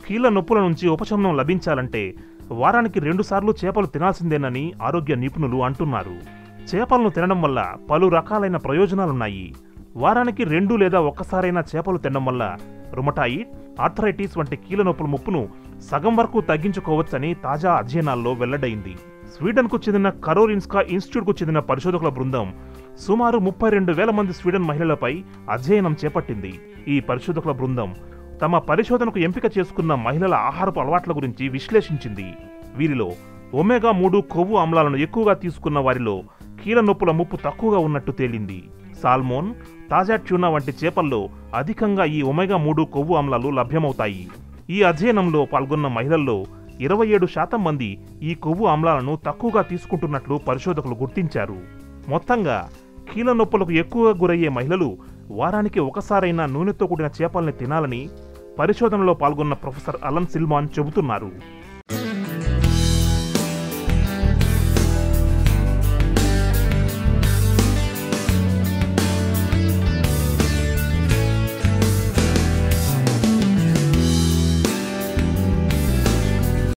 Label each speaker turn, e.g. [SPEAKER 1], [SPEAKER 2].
[SPEAKER 1] కీళ్ల నొప్పుల నుంచి ఉపశమనం లభించాలంటే వారానికి రెండుసార్లు చేపలు తినాల్సిందేనని ఆరోగ్య నిపుణులు అంటున్నారు చేపలను తినడం వల్ల పలు రకాలైన ప్రయోజనాలున్నాయి వారానికి రెండు లేదా ఒక్కసారైనా చేపలు తినడం వల్ల రుమటాయిడ్ ఆర్థరైటిస్ వంటి కీళ్ళ నొప్పుల ముప్పును సగం వరకు తగ్గించుకోవచ్చని తాజా అధ్యయనాల్లో వెల్లడైంది స్వీడన్కు చెందిన కరోలిన్స్కా ఇన్స్టిట్యూట్కు చెందిన పరిశోధకుల బృందం సుమారు ముప్పై రెండు వేల మంది స్వీడన్ మహిళలపై అధ్యయనం చేపట్టింది ఈ పరిశోధకుల బృందం తమ పరిశోధనకు ఎంపిక చేసుకున్న మహిళల ఆహారపు అలవాట్ల గురించి విశ్లేషించింది వీరిలో ఒమేగా మూడు కొవ్వు ఆమ్లాలను ఎక్కువగా తీసుకున్న వారిలో కీళ్ళ నొప్పుల ముప్పు తక్కువగా ఉన్నట్టు తేలింది సాల్మోన్ తాజా ట్యూనా వంటి చేపల్లో అధికంగా ఈ ఒమేగా మూడు కొవ్వు ఆమ్లాలు లభ్యమవుతాయి ఈ అధ్యయనంలో పాల్గొన్న మహిళల్లో ఇరవై ఏడు శాతం మంది ఈ కొవ్వు ఆమ్లాలను తక్కువగా తీసుకుంటున్నట్లు పరిశోధకులు గుర్తించారు మొత్తంగా కీళ్ళ నొప్పులకు ఎక్కువగా గురయ్యే మహిళలు వారానికి ఒకసారైనా నూనెతో కూడిన చేపల్ని తినాలని పరిశోధనలో పాల్గొన్న ప్రొఫెసర్ అలన్ సిల్మాన్ చెబుతున్నారు